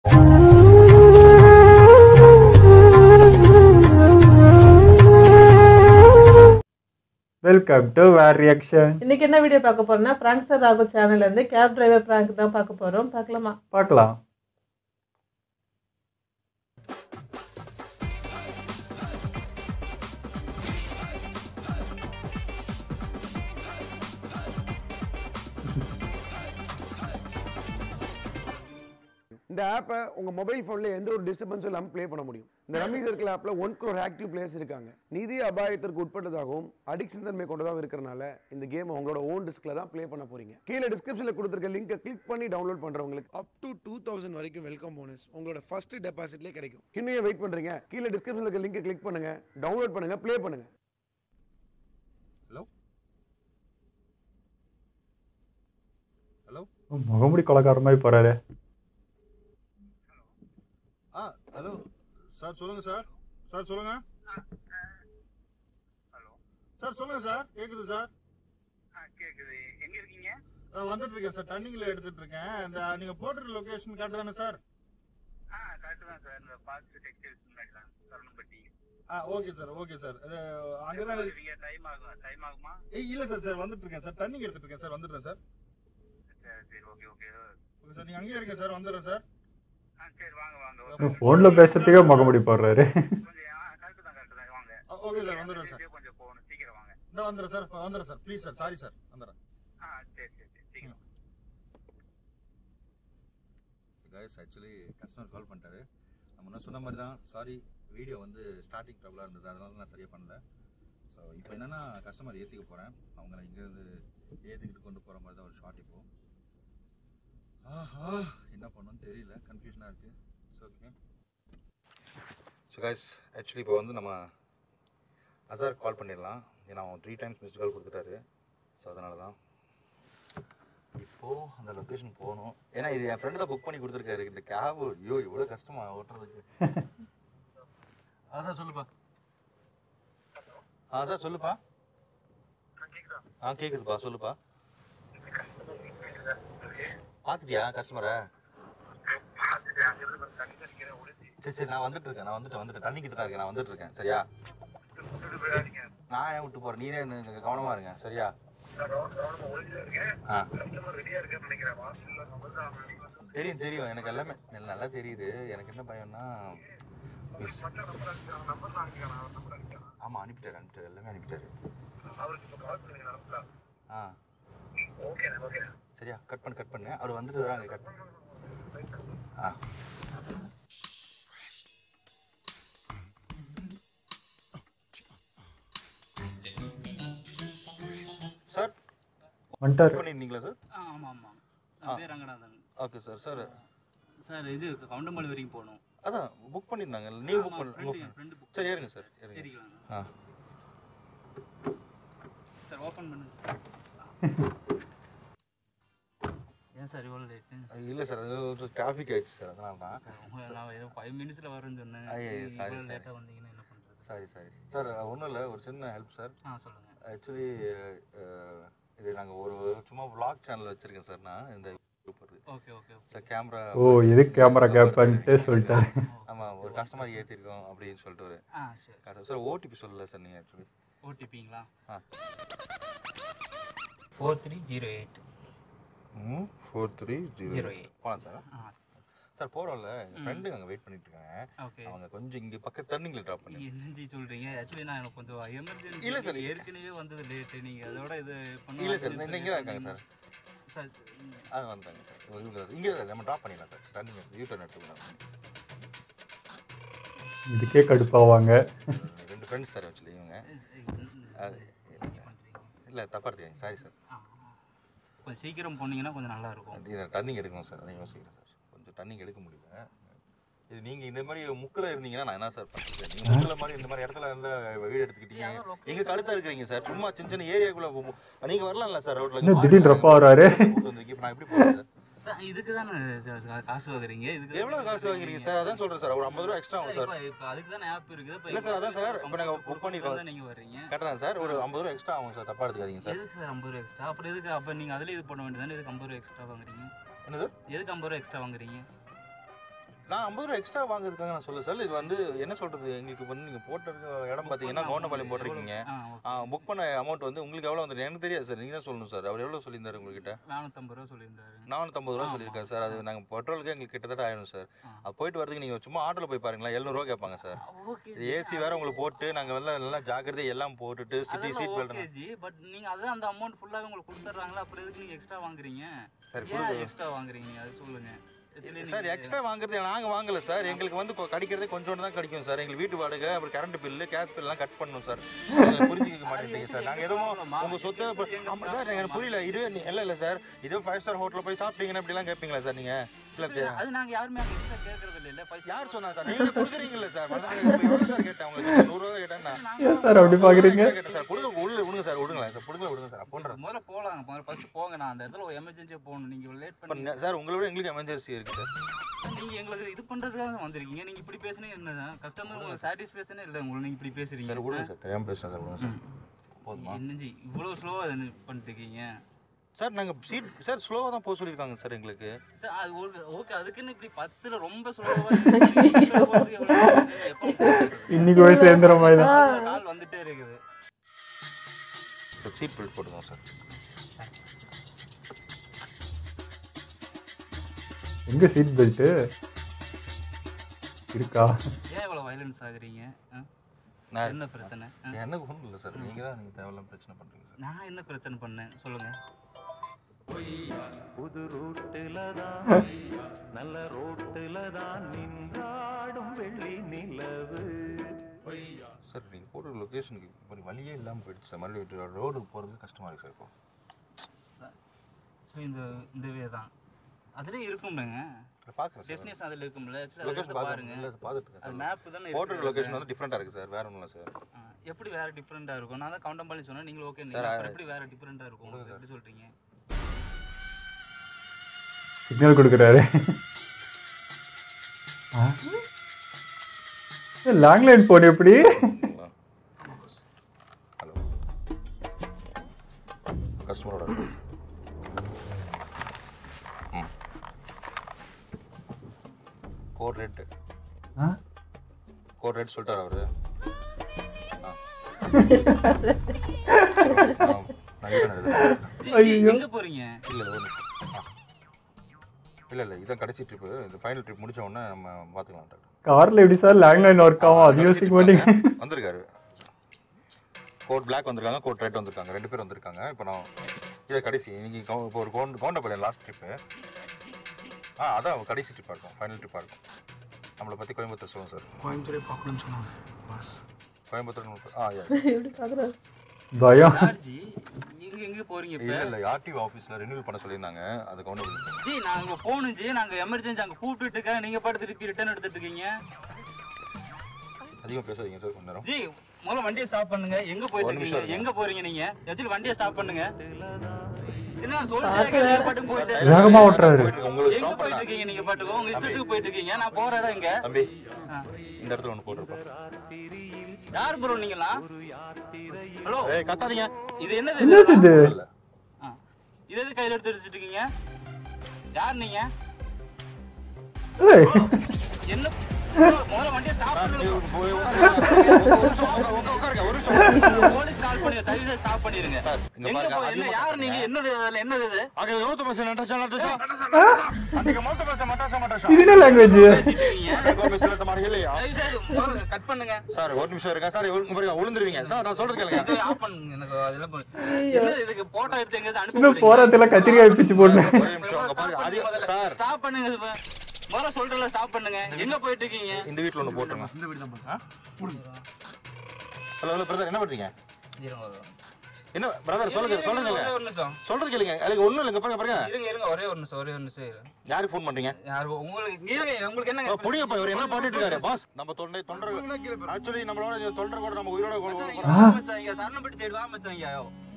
Welcome to where reaction இன்னைக்கு என்ன video பார்க்க போறோம்னா பிராங்க்சர் ராகுல் சேனல்ல இருந்து கேப் டிரைவர் பிராங்க் தான் பார்க்க போறோம் பார்க்கலாமா பார்க்கலாம் இந்த ஆப்பை உங்கள் மொபைல் ஃபோனில் எந்த ஒரு டிஸ்டர்பன்ஸும் இல்லாமல் ப்ளே பண்ண முடியும் இந்த ரம்மி சர்க்கிள் ஆப்பில் ஒன் crore ஆக்டிவ் பிளேயர்ஸ் இருக்காங்க நிதி அபாயத்திற்கு உட்பட்டதாகவும் அடிக்ஷன் தன்மை கொண்டதாகவும் இருக்கிறனால இந்த கேம் உங்களோட ஓன் டிஸ்கில் தான் ப்ளே பண்ண போறீங்க கீழே டிஸ்கிரிப்ஷனில் கொடுத்துருக்க லிங்கை கிளிக் பண்ணி டவுன்லோட் பண்ணுறவங்களுக்கு அப் டு டூ தௌசண்ட் வரைக்கும் வெல்கம் போனஸ் உங்களோட ஃபர்ஸ்ட் டெபாசிட்லேயே கிடைக்கும் இன்னும் ஏன் வெயிட் பண்ணுறீங்க கீழே டிஸ்கிரிப்ஷனில் இருக்க லிங்கை கிளிக் பண்ணுங்க டவுன்லோட் பண்ணுங்க ப்ளே பண்ணுங்க ஹலோ ஹலோ முகமுடி கொலக்கார மாதிரி போறாரு ஆ ஹலோ சார் சொல்லுங்க சார் சார் சொல்லுங்க ஹலோ சார் சொல்லுங்க சார் கேக்குது சார் ஆ கேக்குது எங்க இருக்கீங்க நான் வந்துட்டு இருக்கேன் சார் டர்னிங்ல எடுத்துட்டு இருக்கேன் இந்த நீங்க போட்டிருக்க லொகேஷன் கரெக்ட் தானே சார் ஆ கரெக்ட் தான் சார் இந்த பார்த்து டெக்ஸ்டைல்ஸ் முன்னாடி தான் சரவணம்பட்டி ஆ ஓகே சார் ஓகே சார் அங்கதான் இருக்கு. இருக்கீங்க டைம் ஆகுமா டைம் ஆகுமா ஏய், இல்ல சார் சார் வந்துட்டு இருக்கேன் சார் டர்னிங் எடுத்துட்டு இருக்கேன் சார் வந்துடுறேன் சார் சரி சரி ஓகே ஓகே ஓகே சார் நீங்க அங்கேயே இருங்க சார் வந்துடுறேன் சார் ஆ சரி வாங்க வாங்க ஃபோன்ல பேசுறதுக்கே முகமுடி போடுறாரு கொஞ்சம் ஆ கரெக்ட் தான் கரெக்ட் தான் வாங்க ஆ, ஓகே சார் வந்துடுறேன் சார் பேசியே கொஞ்சம் போகணும் சீக்கிரம் வாங்க இந்த வந்துடுறேன் சார் வந்துடுறேன் sir please sir sorry sir வந்துடுறேன் ஆ சரி சரி சரி சீக்கிரம் கைஸ் ஆக்சுவலி கஸ்டமர் கால் பண்ணிட்டாரு நம்ம முன்ன சொன்ன மாதிரி தான் சாரி வீடியோ வந்து ஸ்டார்டிங் ட்ரபிளாக இருந்தது அதனால நான் சரியாக பண்ணல ஸோ இப்போ என்னென்னா கஸ்டமர் ஏற்றிக்க போகிறேன் அவங்கள இங்கேருந்து ஏற்றிக்கிட்டு கொண்டு போகிற மாதிரி தான் ஒரு ஷார்ட் இப்போ ஆஹா என்ன பண்ணணும்னு தெரியல கன்ஃபியூஷனாக இருக்குது it's okay so guys actually இப்போ வந்து நம்ம அசார் கால் பண்ணிடலாம் ஏன்னா அவன் த்ரீ டைம்ஸ் மிஸ்ட் கால் கொடுத்துட்டாரு ஸோ அதனால தான் இப்போ அந்த லொகேஷன் போகணும் ஏன்னா இது என் ஃப்ரெண்டு தான் புக் பண்ணி கொடுத்துருக்காரு இந்த கேப் ஐயோ இவ்வளோ கஷ்டமா ஓட்டுறதுக்கு ஆ சார் சொல்லுப்பா ஆ சார் சொல்லுப்பா ஆ கேட்குதுப்பா சொல்லுப்பா பார்த்துட்டியா கஸ்டமரை பார்த்துட்டு அங்கிருந்து ஒரு தண்ணி தண்ணிக்கிறேன் ஒளிச்சு சரி சரி நான் வந்துட்டு இருக்கேன் நான் வந்துட்டு வந்துட்டு தண்ணி கிட்ட தான் இருக்கேன் நான் வந்துட்டு இருக்கேன் சரியா விட்டுட்டு போயிடாதீங்க நான் ஏன் விட்டு போகிறேன் நீரே கவனமாக இருங்க சரியா கவனமா ஒளிச்சு இருக்கேன் ஆ கஸ்டமர் ரெடியா இருக்கேன்னு நினைக்கிறேன் வாசல்ல நம்ம தான் தெரியும் தெரியும் எனக்கு எல்லாமே எனக்கு நல்லா தெரியுது எனக்கு என்ன பயம்னா மிஸ் மற்ற நம்பர் அனுப்பிக்கலாம் நம்பர் நான் அனுப்பிக்கலாம் நம்பர் அனுப்பிக்கலாம் ஆமாம் அனுப்பிட்டாரு அனுப்பிட்டாரு எல்லாமே அனுப்பிட்டாரு அவருக்கு இப்போ கால் பண்ணுங்க அனுப்பலாம் ஆ ஓகே ஓகே சரியா கட் பண்ணு கட் பண்ணு அவர் வந்துட்டு வராங்க கட் ஆ சார் வந்துட்டாரு பண்ணியிருந்தீங்களா சார் ஆ ஆமாம் ஆமாம் ஆ. என் பேர் Ranganathan okay sir sir sir இது கவுண்டமல்லி வரைக்கும் போகணும் அதான் புக் பண்ணியிருந்தாங்க நீங்கள் புக் ஃப்ரெண்டு பண்ண என் ஃப்ரெண்டு புக் சரி ஏறுங்க சார் ஏறுங்க சரிக்கலாம் ஆ சார் ஓப்பன் பண்ணுங்க சார் ஏன் சார் இவ்வளோ லேட்டு இல்லை சார் அது டிராஃபிக் ஆயிடுச்சு சார் அதனால தான் உங்களை நான் ஏதோ ஃபைவ் மினிட்ஸில் வரேன்னு சொன்னேன் ஐயோ, நீங்க sorry, இவ்வளோ sorry. லேட்டாக வந்தீங்கன்னா என்ன பண்ணுறது சாரி சாரி சார் ஒன்றும் இல்லை ஒரு சின்ன ஹெல்ப் சார் ஆ சொல்லுங்கள் ஆக்சுவலி இது நாங்கள் ஒரு சும்மா vlog சேனல் வச்சுருக்கேன் சார் நான் இந்த YouTuber okay okay sir camera ஓ இது கேமரா கேப்பான்ட்டு சொல்லிட்டாரு ஆமாம் ஒரு கஸ்டமர் ஏற்றிருக்கோம் அப்படின்னு சொல்லிட்டு ஒரு ஆ சரி காசு சார் ஓடிபி சொல்லல சார் நீங்கள் ஆக்சுவலி ஓடிபிங்களா ஆ ஃபோர் த்ரீ ஜீரோ எயிட் ம் four three zero zero eight போகலாம் சார் ஆ சார் போகிறோம்ல எங்கள் ஃப்ரெண்டு அங்கே வெயிட் பண்ணிட்டு இருக்காங்க ஓகே அவங்க கொஞ்சம் இங்கே பக்கத்து டர்னிங்கில் ட்ராப் பண்ணி என்னஜி சொல்கிறீங்க ஆக்சுவலி நான் எனக்கு கொஞ்சம் எமர்ஜென்சி இல்ல sir. ஏற்கனவே வந்தது லேட்டு நீங்கள் அதோட இது இல்லை சார் இந்த இங்கே தான் இருக்காங்க சார் சார் ஆ வந்தாங்க சார் இவங்க இங்கே தான் நம்ம ட்ராப் பண்ணிடலாம் சார் டர்னிங் யூ டர்ன் எடுத்துக்கலாம் இதுக்கே கடுப்பாவாங்க ரெண்டு ஃப்ரெண்ட்ஸ் சார் ஆக்சுவலி இவங்க அது இல்லை தப்பாக எடுத்துக்கங்க சாரி சார் கொஞ்சம் சீக்கிரம் போனீங்கன்னா கொஞ்சம் நல்லா இருக்கும் அது இதை டர்னிங் எடுக்கணும் சார் அதை யோசிக்கிறேன் சார் கொஞ்சம் டர்னிங் எடுக்க முடியல இது நீங்கள் இந்த மாதிரி முக்கில் இருந்தீங்கன்னா நான் என்ன சார் பண்ணுறது நீங்கள் முக்கில் மாதிரி இந்த மாதிரி இடத்துல இருந்தால் வீடு எடுத்துக்கிட்டீங்க எங்கள் கழுத்தாக இருக்கிறீங்க சார் சும்மா சின்ன சின்ன ஏரியாக்குள்ளே நீங்கள் வரலாம்ல சார் ரோட்டில் என்ன திடீர்னு ரஃபா வராரு இப்போ நான் எப்படி போகிறேன் சார் சார், இதுக்கு தானே சார் காசு வாங்குறீங்க இதுக்கு எவ்வளோ காசு வாங்குறீங்க சார் அதான் சொல்கிறேன் சார் ஒரு ஐம்பது ரூபா எக்ஸ்ட்ரா ஆகும் சார் இப்போ இப்போ அதுக்கு தானே ஆப் இருக்குது இப்போ இல்லை சார் அதான் சார் இப்போ நாங்கள் புக் பண்ணியிருக்கோம் தான் நீங்கள் வர்றீங்க கரெக்டாக தான் சார் ஒரு ஐம்பது ரூபா எக்ஸ்ட்ரா ஆகும் சார் தப்பாக எடுத்துக்காதீங்க சார் எதுக்கு சார் ஐம்பது ரூபா எக்ஸ்ட்ரா அப்புறம் எதுக்கு அப்போ நீங்கள் அதில் இது பண்ண வேண்டியதானே எதுக்கு ஐம்பது ரூபா எக்ஸ்ட்ரா வாங்குறீங்க என்ன சார் எதுக்கு ஐம்பது ரூபா எக்ஸ்ட்ரா வாங்குறீங்க நான் ஐம்பது ரூபா எக்ஸ்ட்ரா வாங்குறதுக்காக நான் சொல்ல சார் இது வந்து என்ன சொல்றது எங்களுக்கு வந்து நீங்க போட்டிருக்க இடம் பார்த்தீங்கன்னா கவுண்டபாளையம் போட்டிருக்கீங்க ஆ ஓகே புக் பண்ண அமௌண்ட் வந்து உங்களுக்கு எவ்வளோ வந்து எனக்கு தெரியாது சார் நீங்கள் தான் சொல்லணும் சார் அவர் எவ்வளோ சொல்லியிருந்தாரு உங்ககிட்ட நானூற்றம்பது ரூபா சொல்லியிருந்தாரு நானூற்றம்பது ரூபா ஆமா. சொல்லியிருக்காரு சார் அது நாங்கள் பெட்ரோலுக்கு எங்களுக்கு கிட்டத்தட்ட ஆயிடும் சார் ஆ. அது போயிட்டு வரதுக்கு நீங்கள் சும்மா ஆட்டோவில் போய் பாருங்களேன் எழுநூறுவா கேட்பாங்க சார் ஓகே இது ஏசி வேற உங்களுக்கு போட்டு நாங்கள் வந்து நல்லா ஜாக்கிரதை எல்லாம் போட்டுட்டு சிட்டி seat belt okay ji but நீங்க அதான் அந்த அமௌண்ட் ஃபுல்லாவே உங்களுக்கு கொடுத்துட்றாங்களா அப்புறம் எதுக்கு நீங்க எக்ஸ்ட்ரா வாங்குறீங்க சார் ஏன் கொடுங்க எக்ஸ்ட்ரா வாங்குறீங்க அது சொல்லுங்க Actually சார் நீங்க- எக்ஸ்ட்ரா வாங்குறது நாங்கள் வாங்கல சார் எங்களுக்கு வந்து கொ- கிடைக்கிறதே கொஞ்சோண்டு தான் கிடைக்கும் சார் எங்களுக்கு வீட்டு வாடகை அப்புறம் கரண்ட் பில்லு கேஸ் பில்லாம் கட் பண்ணணும் சார் எங்களை புரிஞ்சுக்க மாட்டேங்குது சார் நாங்கள் எதுவும் உங்க சொத்தை இப்ப- ஆமா சார் எனக்கு புரியல இதுவே நீ- இல்ல இல்ல சார் இதே ஃபைவ் ஸ்டார் ஹோட்டல்ல போய் சாப்பிட்டீங்கன்னா இப்படிலாம் கேட்பீங்களா சார் நீங்க இல்ல Actually, அது நாங்க யாருமே அங்க எக்ஸ்ட்ரா கேட்கறது இல்ல இல்ல யார் சொன்னா சார் நீங்க கொடுக்குறீங்கல்ல சார் மறுநாள் இப்ப எவ்வளவு சார் கேட்டேன் உங்களுக்கு நூறு ரூபா கேட்டேன்னா ஏன் சார் அப்படி பாக்குறீங்க கேட்டேன் சார் கொடுங்க உள்ள விடுங்க சார் விடுங்களேன் சார் கொடுங்க விடுங்க சார் அப்போன்ற முதல்ல போலாம் முதல்ல ஃபர்ஸ்ட் போங்க நான் அந்த இடத்துல ஒரு எமர்ஜென்சியா போகணும் நீங்க லேட் இப்ப பண்ணி நெ- சார் உங்களை விட எங்களுக்கு எமர்ஜென்சி இருக்கு சார் நீங்க எங்களுக்கு இது பண்றதுக்காக வந்திருக்கீங்க நீங்க இப்படி பேசுனீங்க என்னதான் கஸ்டமர் உங்களுக்கு சாட்டிஸ்ஃபேக்ஷனே இல்ல உங்களுக்கு நீங்க இப்படி பேசுறீங்க சார் விடுங்க சார் தெரியாம பேசுறேன் சார் விடுங்க சார் போதுமா என்னஞ்சி இவ்வளவு ஸ்லோவா பண்ணிட்டு இருக்கீங்க சார் நாங்க சீட் சார் ஸ்லோவா தான் போக சொல்லியிருக்காங்க சார் எங்களுக்கு சார் அது ஓகே ஓகே அதுக்குன்னு இப்படி பத்துல ரொம்ப ஸ்லோவா இன்னைக்கு போய் சேர்ந்துற மாதிரி தான் கால் வந்துட்டே இருக்குது சார் சீட் பெல்ட் போட்டுக்கோங்க சார் எங்க சீட் பெல்ட் இருக்கா ஏன் இவ்வளவு வயலன்ஸ் ஆகுறீங்க ஆ? நான் என்ன பிரச்சனை ஆ? எனக்கு ஒன்றும் இல்லை சார் நீங்க தான் நீங்க தேவையில்லாம பிரச்சனை பண்றீங்க சார் நான் என்ன பிரச்சனை பண்ணேன் சொல்லுங்க புது ரூட்டுல தான் நல்ல ரோட்டுல தான் நின்றாடும் வெள்ளி நிலவு சார் நீங்கள் போடுற லொக்கேஷனுக்கு ஒரு வழியே இல்லாமல் போயிடுச்சு சார் மறுபடியும் ரோடுக்கு போகிறது கஷ்டமாக இருக்குது சார் இப்போ ஸோ இந்த இந்த வே தான் அதுலேயும் இருக்கும்லங்க பார்க்குறேன் சார் டெஸ்டினேஷன் அதில் இருக்கும்ல ஆக்சுவலி லொக்கேஷன் அதில் பாருங்க பார்த்துட்டு பார்த்துட்டு அது இருக்கேன் மேப் தானே போடுற இருக்கு. லொக்கேஷன் வந்து டிஃப்ரெண்ட்டாக இருக்குது சார் வேற ஒன்றும் இல்லை சார் ஆ, எப்படி வேற டிஃப்ரெண்டா இருக்கும் நான் தான் கவுண்டம்பாளி சொன்னேன் நீங்க ஓகே Sir, I- எப்படி வேற டிஃப்ரெண்டா இருக்கும் உங்களுக்கு எப்படி சொல்றீங்க சிக்னல் கொடுக்குறாரு லேண்ட்லைன் போன் எப்படி ஹலோ கஸ்டமரோட ம் கோட் ரெட் ஆ? கோட் ரெட் சொல்லிட்டார் அவரு ஆ. ஆ, நான் இது பண்ணது. ஐயோ. எங்க போறீங்க இல்ல இல்ல ஒரு நிமிஷம். ஆ. இல்ல இல்ல இதான் கடைசி ட்ரிப்பு இந்த ஃபைனல் ட்ரிப் முடிச்ச உடனே நம்ம பார்த்துக்கலாம் டாக்டர் கார்ல எப்படி சார் லேண்ட்லைன் ஒர்க் ஆகும் அது யோசிக்க மாட்டீங்க வந்திருக்காரு கோட் பிளாக் வந்திருக்காங்க கோட் ரெட் வந்திருக்காங்க ரெண்டு பேர் வந்திருக்காங்க இப்போ நான் இதை கடைசி இன்னைக்கு கவு- இப்போ ஒரு கோண்ட் கோண்டப்பள்ளி லாஸ்ட் ட்ரிப்பு ஆ அதான் கடைசி ட்ரிப்பாக இருக்கும் ஃபைனல் ட்ரிப்பாக இருக்கும் நம்மளை பற்றி கோயம்புத்தூர் சொல்லுங்கள் சார் கோயம்புத்தூரே பார்க்கணும்னு சொன்னாங்க பாஸ் கோயம்புத்தூர் நம்ம- ஆ யா எப்படி பாக்குறாரு பயம் சார்ஜி எங்க எங்க போறீங்க இப்ப இல்லை இல்லை ஆர்டிஓ ஆஃபீஸில் ரினியூல் பண்ண சொல்லியிருந்தாங்க அது கவுண்டபிள் ஜி நாங்க போகணும் ஜி நாங்க எமர்ஜென்சி அங்க கூப்பிட்டுட்டு இருக்கேன் நீங்க பாட்டு திருப்பி ரிட்டர்ன் எடுத்துட்டு இருக்கீங்க அதிகம் பேசாதீங்க சார் கொஞ்ச நேரம் ஜி முதல்ல வண்டியை ஸ்டாப் பண்ணுங்க எங்க போயிட்டு ஒரு நிமிஷம் இருக்கீங்க இருங்க. எங்க போறீங்க நீங்க ஆக்சுவலி வண்டியை ஸ்டாப் பண்ணுங்க என்ன பார்த்து சொல்லுங்க வேற- பாட்டு போயிட்டு வேகமா ஓட்டுறாரு போயிட்டு உங்களுக்கு எங்க ஸ்டாப் போயிட்டு பண்ண இருக்கீங்க நீங்க பாட்டுக்கோ உங்க இஷ்டத்துக்கு போயிட்டு இருக்கீங்க நான் போற இடம் இங்க தம்பி ஆ. இந்த இடத்துல ஒன்று போட்டிருப்போம் யார் ப்ரோ நீங்களா ஹலோ ஏய் கத்தாதீங்க இது என்னது என்னது இது இல்லை ஆ. இது எது கையில எடுத்து வச்சுட்டு இருக்கீங்க யார் நீங்க ஏய், என்ன முதல்ல வண்டியை ஸ்டாப் பண்ணுங்க போலீஸ் கால் பண்ணுங்க தயவு ஸ்டாப் பண்ணிருங்க சார், இங்க எங்க பாருங்க, போய் என்ன அதிகமா யார் நீங்க என்னது அதுல என்னது இது அங்கே நூற்று பர்சன்ட் நட்டாச்சா நட்டாச்சா அன்றைக்கு மொத்த பர்சன்ட் மட்டாச்சா மட்டாச்சா இது என்ன லாங்குவேஜ் பேசிட்டு இருக்கீங்க சார் தயவு செய்து முதல்ல கட் பண்ணுங்க ஒரு நிமிஷம் இருங்க சார் இவருக்கு பாருங்க விழுந்துருவீங்க சார் நான் சொல்றது கேளுங்க சரி, ஆஃப் பண்ணுங்க எனக்கு அதெல்லாம் பண்ணு. என்னது இதுக்கு போட்டோ எடுத்து எங்க அனுப்பி இன்னும் போறதுல கத்திரிக்காய் பிச்சு போடணும் ஒரே நிமிஷம் அங்க பாருங்க அது சார் ஸ்டாப் பண்ணுங்க இப்ப. முதல்ல சொல்றல ஸ்டாப் பண்ணுங்க எங்க போயிட்டு இருக்கீங்க இந்த வீட்ல ஒன்று போட்டுருங்க இந்த வீடு தான் ஹலோ ஹலோ பிரதர் என்ன பண்றீங்க இருங்க ஒரு- என்ன பிரதர் சொல்லுங்க இருங்க, சொல்லுங்க ஒரே ஒரு நிமிஷம் சொல்றது கேளுங்க அதுக்கு ஒண்ணும் இல்லைங்க பாருங்க பாருங்க இருங்க இருங்க ஒரே ஒரு நிமிஷம் ஒரே ஒரு நிமிஷம் இருங்க. யாருக்கு ஃபோன் பண்றீங்க யாரு உங்களுக்கு இருங்க உங்களுக்கு என்ன புடிங்கப்பா இவர் என்ன பண்ணிட்டு இருக்காரு பாஸ் நம்ம தொண்டை தொண்டர் ஆக்சுவலி நம்மளோட தொண்டர் கூட நம்ம உயிரோட கொ- கொ- வா மச்சான், இங்க சரணப்பட்டி side வா மச்சான், இங்க.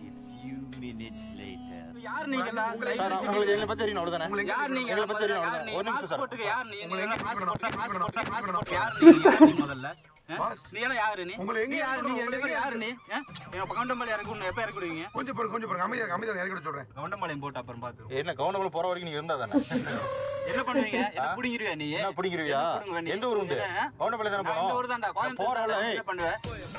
யார் நீங்களா? சார் உங்களுக்கு எங்களை பத்தி தெரியும் அவ்வளவுதானே யார் நீங்க? எங்களை பத்தி தெரியும் யார் நீங்க? ஒரு நிமிஷம் சார் passportக்கு யார் நீங்க? நீங்க passport, passport, passport யார் நீங்க? யார் நீங்க முதல்ல? ஆ? பாஸ். நீ எல்லாம் யாரு நீ? உங்களை எங்க நீ யாரு? இறக்கணும்? நீங்க ரெண்டு உங்களை பேரும் எங்க யாரு நீ? ஆ? எங்க கவுண்டம்பாளையம் இறக்கி விடணும். எப்ப இறக்கி விடுவீங்க? கொஞ்சம் பாருங்க கொஞ்சம் பாருங்க அமைதியாக அமைதியாக இறக்கி விட சொல்றேன் கவுண்டம்பாளையம் போட்டு அப்புறம் பாத்துக்கிறோம். என்ன கவர்மெண்ட் போற வரைக்கும் நீங்க இருந்தா தானே என்ன பண்ணுவீங்க என்ன புடிங்கிருவியா நீ என்ன பிடிங்கிருவியா என்ன புடுங்குவ நீ? எந்த ஊர் உண்டு என்ன? கவுண்டப்பள்ளி தானே நான் இந்த போனோம் ஊர் தான்டா கோயம்புத்தூர் போறோம்ல, தான்டா, ஏய். என்ன பண்ணுவ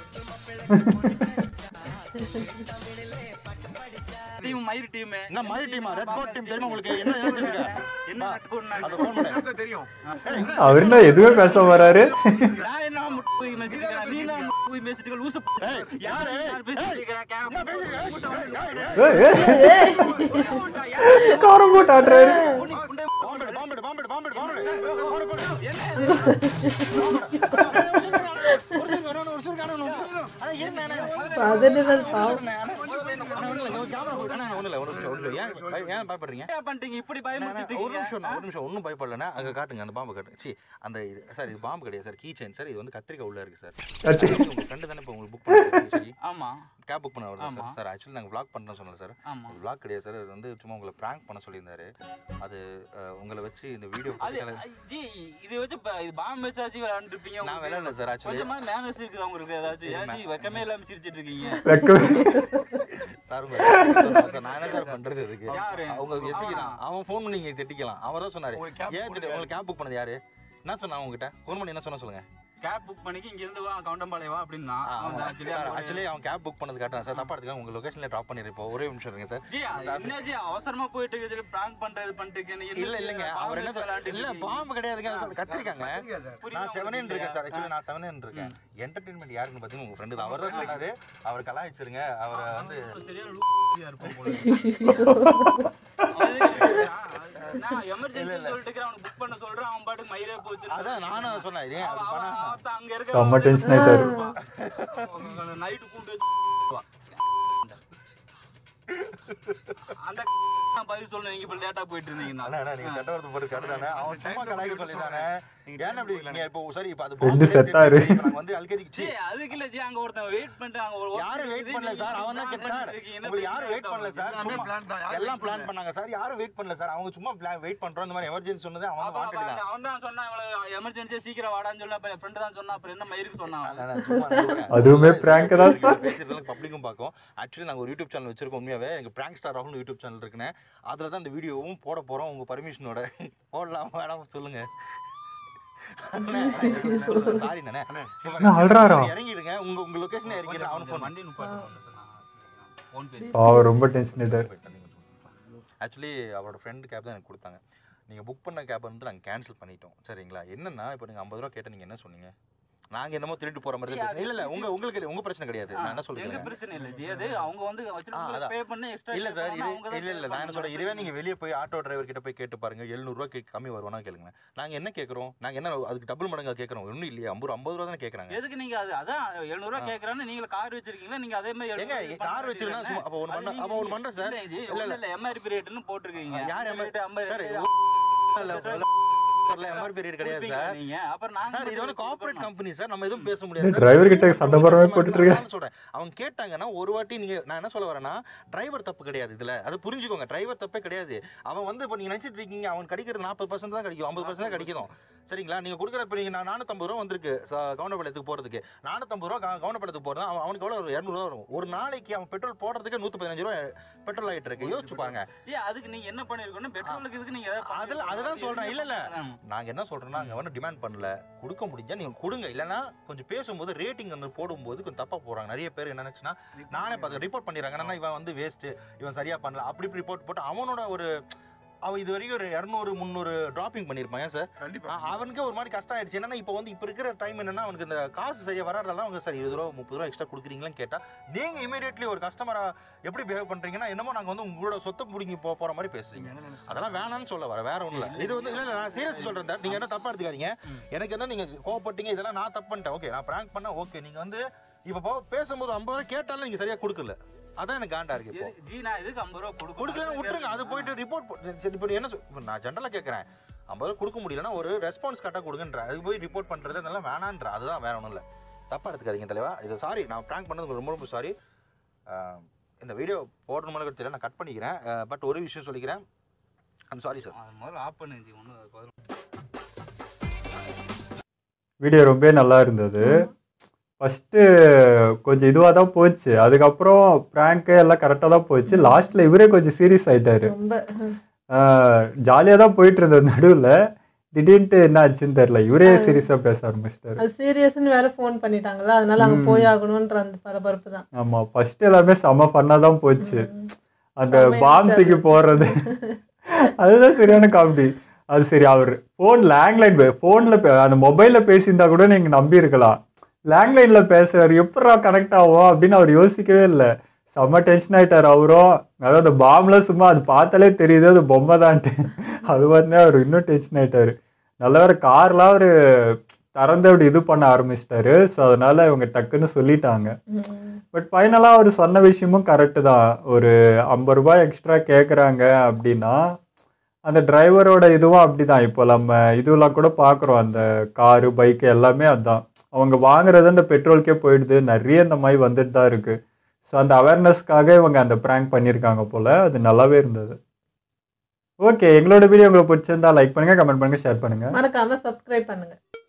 டீம் மயிர் டீம் என்ன மயில் டீமா ரெட் கோட் டீம் தெரியுமா உங்களுக்கு என்ன நினைச்சிருக்க என்ன ரெட் கோட் அது ஃபோன் பண்ணு தெரியும் அவர் என்ன எதுவுமே பேச வராரு நான் என்ன முட்டு போய் மெசேஜ் இருக்கேன் நீ தான் முட்டு போய் மெசேஜ் இருக்கேன் லூசு ஏய், யாரு ஏய், யார் பேசிட்டு ஏய், இருக்கா என்ன பேசுறீங்க? கேமரா ஏய், ஏய், காரம் போட்டு ஆடுறாரு பாம்பெடு பாம்பெடு பாம்பெடு பாம்பெடு பாம்பெடு என்ன இது? பதினெட்டு பாவம் ஏன் பயப்படுறீங்க என்ன பண்றீங்க இப்படி ஒரு பயமுறுத்திட்டு நிமிஷம் ஒரு நிமிஷம் ஒன்றும் பயப்படலண்ணா அங்கே காட்டுங்க அந்த பாம்பு காட்டுங்க சி அந்த இது சார் இது பாம்பு கிடையாது சார் கீ செயின் சார் இது வந்து கத்திரிக்காய் உள்ள இருக்கு சார் கத்தி- உங்கள் ஃப்ரெண்டு தானே இப்போ உங்களுக்கு புக் பண்ணி சரி ஆமா கேப் புக் பண்ண வருது ஆமா. சார் சார் ஆக்சுவலி நாங்கள் vlog பண்ணுறோம் சொன்னோம் சார் ஆமா vlog கிடையாது சார் அது வந்து சும்மா உங்களை ப்ராங்க் பண்ண சொல்லியிருந்தாரு அது அஹ், உங்களை வச்சு இந்த வீடியோ அது ஐ, ஜி இது வச்சு ப- இது பாம்பு வச்சாச்சு விளையாண்டு இருப்பீங்க நான் விளையாடல சார் ஆக்சுவலி கொஞ்சமா மேனஸ் இருக்குது உங்களுக்கு ஏதாச்சும் ஏன் ஜி வெக்கமே இல்லாம சிரிச்சிட்டு இருக்கீங்க வெக்கமே சார் உங்க சார், நான் என்ன சார் பண்றது இதுக்கு யாரு? அவங்க எஸ்ஐக்கு தான் அவன் ஃபோன் பண்ணி நீங்க திட்டிக்கலாம் அவர் தான் சொன்னாரு உங்களுக்கு cab ஏன் திட்டு உங்களுக்கு கேப் புக் பண்ணது யாரு என்ன சொன்னா உங்ககிட்ட ஃபோன் பண்ணி என்ன சொன்ன சொல்லுங்க கேப் புக் பண்ணிக்கு இங்க இருந்து வா கவுண்டம்பாளையம் வா அப்படின்னா அவன் actually சார் அவன் ஆக்சுவலி அவன் கேப் புக் பண்ணது காட்டுறேன் சார் தப்பா எடுத்துக்க உங்க லொகேஷன்ல ட்ராப் பண்ணிடுறேன் இப்போ ஒரே நிமிஷம் இருங்க சார் ஜி என்ன ஜி அவசரமா போயிட்டு இருக்கு பிராங்க் பண்றது பண்ணிட்டு இல்ல இல்லங்க அவர் என்ன சொல்- இல்ல பாம்பு கிடையாதுங்க சொல்லி கத்திருக்காங்க நான் செவனேன் இருக்கேன் சார் ஆக்சுவலி நான் செவனேன் இருக்கேன் என்டர்டைன்மெண்ட் யாருன்னு பார்த்தீங்கன்னா உங்க ஃப்ரெண்டு தான் அவர் தான் சொன்னாரு அவர் கலாய்ச்சிருங்க அவரை வந்து சரியா லூசியா இருப்போம் போல. நான் எமர்ஜென்சி சொல்லிட்டு இருக்கிறேன், அவனுக்கு புக் பண்ண சொல்றேன் அவன் பாட்டுக்கு மயிரே போச்சு அதான் நானும் அதை சொன்னேன் இதே அது பண்ண அங்க இருக்க செம்ம tension ஆயிட்டாரு. நைட்டு கூப்பிட்டு அந்த நான் பதில் சொல்லணும் நீங்க இப்ப லேட்டா போயிட்டு இருந்தீங்கன்னா அண்ணா, அண்ணா, நீங்க சட்டை வார்த்தை போட்டு கட்டுதானே? அவன் சும்மா கலாய்க்க சொல்லிதானே? ஏன் அப்படி இருக்கீங்க? இப்போ சரி, இப்போ அது ரெண்டு பாம்பு செத்தாரு. இப்ப நாங்க வந்து அல்கதிக்கு ஜி சி, அதுக்கு இல்ல ஜி அங்க ஒருத்தன் வெயிட் பண்ணிட்டு அங்க ஒரு யாரும் வெயிட் பண்ணல சார் அவன் தான் கேட்டு சார் உங்களுக்கு யாரும் வெயிட் பண்ணல சார் சும்மா எல்லாம் பிளான் பண்ணாங்க சார் யாரும் வெயிட் பண்ணல சார் அவங்க சும்மா பிளான் வெயிட் பண்றோம் இந்த மாதிரி எமர்ஜென்சி சொன்னது அவன் வாண்டட் தான் அவன் தான் சொன்னா இவ்வளவு எமர்ஜென்சியா சீக்கிரம் வாடான்னு சொன்னா அப்புறம் ஃப்ரெண்ட் தான் சொன்னா அப்புறம் என்ன மயிருக்கு சொன்னான் அவன்? அதான், அதான், சும்மா சொல்றேன். அதுவுமே prank தான் சார். பேசுறதெல்லாம் பப்ளிக்கும் பார்க்கும் ஆக்சுவலி நாங்கள் ஒரு யூடியூப் சேனல் வச்சிருக்கோம் உண்மையாவே எனக்கு பிராங்க் ஸ்டார் ராகுல் யூடியூப் சேனல் இருக்குன்னு அதில் தான் இந்த வீடியோவும் போட போகிறோம் உங்கள் பர்மிஷனோட போடலாம் வேணாம் சொல்லுங்க சாரி நானே என்ன அழுறாரா? இறங்கிடுங்க உங்க உங்க லொகேஷன் இறங்கிடுங்க அவனுக்கு ஃபோன் வண்டி நிப்பாட்டு ஃபோன் பேசி அவர் ரொம்ப டென்ஷன் ஆயிட்டாரு ஆக்சுவலி அவரோட ஃப்ரெண்டு கேப் தான் எனக்கு கொடுத்தாங்க நீங்கள் புக் பண்ண கேப் வந்து நாங்கள் கேன்சல் பண்ணிட்டோம் சரிங்களா என்னன்னா இப்போ நீங்கள் ஐம்பது ரூபா கேட்ட நீங்கள் என்ன சொன்னீங்க நாங்கள் என்னமோ திருட்டு போகிற மாதிரி தான் பேசுனோம். இல்ல இல்லை உங்க உங்களுக்கு இல்லை, உங்க பிரச்சனை கிடையாது நான் என்ன எங்க சொல்லுங்க பிரச்சனை இல்ல ஜி அது அவங்க வந்து ஆ, வச்சிருக்க அதான். பே பண்ணி எக்ஸ்ட்ரா இல்ல சார் இது இல்ல இல்ல நான் என்ன சொல்றேன் இதுவே நீங்க வெளியே போய் ஆட்டோ டிரைவர் கிட்ட போய் கேட்டு பாருங்க 700 ரூபா கே- கம்மி வருவானா கேளுங்க நாங்க என்ன கேக்குறோம் நாங்க என்ன அதுக்கு டபுள் மடங்கா கேக்குறோம் ஒண்ணும் இல்லையா ஐம்பது ரூபா ஐம்பது ரூபா தானே கேக்குறாங்க எதுக்கு நீங்க அது அதான் 700 ரூபாய் கேக்குறான்னு நீங்க கார் வச்சிருக்கீங்களா நீங்க அதே மாதிரி ஏங்க, 700 பண்ண கார் வச்சிருந்தா வேண்டியது சும்மா- அப்ப ஒண்ணு அது பண்ண- நீங்க- அப்ப ஒண்ணு பண்றேன் சார். இல்ல ஜி, இல்ல, ஒண்ணும் இல்ல எம்ஆர்பி ரேட்னு போட்டிருக்கீங்க யார் MRP rate 50 sir rate MRP rate கிடையாது கொடுப்பீங்க சார் நீங்க அப்புறம் நாங்க சார் இது வந்து மட்டும் கார்ப்பரேட் கொடுக்கணும். கம்பெனி சார் நம்ம எதுவும் பேச முடியாது இந்த சார். driver கிட்ட சண்டை போடுற மாதிரி போட்டுட்டு இருக்க. நான் சொல்றேன் அவங்க கேட்டாங்கன்னா ஒரு வாட்டி நீங்க நான் என்ன சொல்ல வரேன்னா டிரைவர் தப்பு கிடையாது இதுல அது புரிஞ்சுக்கோங்க டிரைவர் தப்பே கிடையாது அவன் வந்து இப்போ நீங்க நினைச்சிட்டு இருக்கீங்க அவன் கிடைக்கிறது நாற்பது பர்சன்ட் தான் கிடைக்கும் ஐம்பது பர்சன்ட் தான் கிடைக்கும் சரிங்களா நீங்க கொடுக்குற இப்போ நீங்க நான் நானூத்தம்பது ரூபா வந்திருக்கு கவுண்டபாளையத்துக்கு போறதுக்கு நானூத்தம்பது ரூபா கவு- கவுண்டபாளையத்துக்கு போறது அவன் அவனுக்கு எவ்வளவு ஒரு இரநூறுவா வரும் ஒரு நாளைக்கு அவன் பெட்ரோல் போடுறதுக்கு நூத்தி பதினஞ்சு ரூபா பெட்ரோல் ஆயிட்டு இருக்கு யோசிச்சு பாருங்க ஏய், அதுக்கு நீங்க என்ன பண்ணிருக்கணும் பெட்ரோலுக்கு இதுக்கு நீங்க ஏதாவது அதுல பண்ணிருக்கணும். அதுதான் சொல்றேன் இல்ல இல்ல ஆமா. நாங்க என்ன சொல்றோம்னா அங்க வந்து டிமாண்ட் பண்ணல கொடுக்க முடிஞ்சா நீங்க கொடுங்க இல்லனா கொஞ்சம் பேசும்போது ரேட்டிங் வந்து போடும்போது கொஞ்சம் தப்பா போறாங்க நிறைய பேர் என்ன நினைச்சுன்னா நானே பார்த்து ரிப்போர்ட் பண்ணிடுறாங்க என்னன்னா இவன் வந்து வேஸ்ட் இவன் சரியா பண்ணல அப்படி இப்படி ரிப்போர்ட் போட்டு அவனோட ஒரு அவன் இது வரைக்கும் ஒரு இரநூறு முந்நூறு டிராப்பிங் பண்ணியிருப்பான் ஏன் சார் கண்டிப்பா அவனுக்கே ஒரு மாதிரி கஷ்டம் ஆயிடுச்சு என்னன்னா இப்போ வந்து இப்போ இருக்கிற டைம் என்னன்னா அவனுக்கு இந்த காசு சரியா வராதெல்லாம் அவங்க சார் இருபது ரூபா முப்பது ரூபா எக்ஸ்ட்ரா கொடுக்குறீங்களான்னு கேட்டா நீங்க இமீடியட்லி ஒரு கஸ்டமரா எப்படி பிஹேவ் பண்றீங்கன்னா என்னமோ நாங்க வந்து உங்களோட சொத்தை பிடிங்கி போக போற மாதிரி பேசுறீங்க அதெல்லாம் வேணாம்னு சொல்ல வர வேற ஒண்ணும் இல்ல இது வந்து இல்ல இல்ல நான் சீரியஸ் சொல்றேன் சார் நீங்க என்ன தப்பா எடுத்துக்காதீங்க எனக்கு என்ன நீங்க கோவப்பட்டீங்க இதெல்லாம் நான் தப்பு பண்ணிட்டேன் ஓகே நான் பிராங்க் பண்ண ஓகே நீங்க வந்து இப்போ போ- பேசும்போது ஐம்பது ரூபா கேட்டாலும் நீங்க சரியா கொடுக்கல அதான் எனக்கு காண்டா இருக்கு இப்போ எது- ஜி நான் இதுக்கு 50 ரூபா கொடுக்கணும். கொடுக்கலன்னு விட்டுருங்க அது போயிட்டு ரிப்போர்ட் சரி இப்போ என்ன சொல்- இப்ப நான் ஜென்ரலா கேட்கறேன் ஐம்பது ரூபா கொடுக்க முடியலன்னா ஒரு ரெஸ்பான்ஸ் கரெக்டாக கொடுங்கன்ற அதுக்கு போய் ரிப்போர்ட் பண்றது அதெல்லாம் வேணான்ற அதுதான் வேற ஒன்றும் இல்லை தப்பா எடுத்துக்காதீங்க தலைவா இது சாரி நான் பிராங்க் பண்ணது ரொம்ப ரொம்ப சாரி இந்த வீடியோ போடணுமான்னு கூட தெரியல நான் கட் பண்ணிக்கிறேன் பட் ஒரு விஷயம் சொல்லிக்கிறேன் ஐம் சாரி சார் அது முதல்ல ஆஃப் பண்ணு ஜி ஒன்றும் பதில் வீடியோ ரொம்ப நல்லா இருந்தது ஃபஸ்ட்டு கொஞ்சம் இதுவாக தான் போச்சு அதுக்கப்புறம் ப்ராங்க்கு எல்லாம் கரெக்டாக தான் போச்சு லாஸ்ட்டில் இவரே கொஞ்சம் சீரியஸ் ஆயிட்டாரு ரொம்ப ஜாலியாக தான் போயிட்டு இருந்தது நடுவில் திடீர்னு என்ன ஆச்சுன்னு தெரியல இவரே சீரியஸாக பேச ஆரம்பிச்சிட்டாரு அது சீரியஸ்னு வேற ஃபோன் பண்ணிட்டாங்கல்ல அதனால அங்க ம். போய் ஆகணும்ன்ற அந்த பரபரப்பு தான் ஆமாம் ஃபர்ஸ்ட் எல்லாமே செம ஃபன்னாக தான் போச்சு ம். அந்த செம்ம பாம் தூக்கி excited. போடுறது அதுதான் சரியான காமெடி அது சரி அவர் ஃபோன் லேண்ட்லைன் ஃபோனில் அந்த மொபைலில் பேசியிருந்தா கூட நீங்கள் நம்பி இருக்கலாம் லேண்ட்லைனில் பேசுறாரு எப்படா கனெக்ட் ஆகும் அப்படின்னு அவர் யோசிக்கவே இல்லை செம்ம டென்ஷன் ஆயிட்டார் அவரும் அதாவது அந்த பாம்லாம் சும்மா அது பார்த்தாலே தெரியுது அது பொம்மை தான்ட்டு அது பார்த்தா அவர் இன்னும் டென்ஷன் ஆயிட்டாரு நல்ல வேற கார்லாம் அவர் திறந்து அப்படி இது பண்ண ஆரம்பிச்சிட்டாரு ஸோ அதனால இவங்க டக்குன்னு சொல்லிட்டாங்க ம். பட் ஃபைனலாக அவர் சொன்ன விஷயமும் கரெக்டு தான் ஒரு ஐம்பது ரூபாய் எக்ஸ்ட்ரா கேட்குறாங்க அப்படின்னா அந்த டிரைவரோட இதுவும் அப்படிதான் இப்போ நம்ம இதுவெல்லாம் கூட பார்க்குறோம் அந்த காரு பைக்கு எல்லாமே அதான் அவங்க வாங்குறது அந்த பெட்ரோலுக்கே போயிடுது நிறைய இந்த மாதிரி வந்துட்டு தான் இருக்குது ஸோ அந்த அவேர்னஸ்க்காக இவங்க அந்த ப்ராங்க் பண்ணியிருக்காங்க போல் அது நல்லாவே இருந்தது ஓகே எங்களோட வீடியோ உங்களுக்கு பிடிச்சிருந்தா லைக் பண்ணுங்கள் கமெண்ட் பண்ணுங்கள் ஷேர் பண்ணுங்கள் மறக்காம சப்ஸ்கிரைப் பண்ணுங்க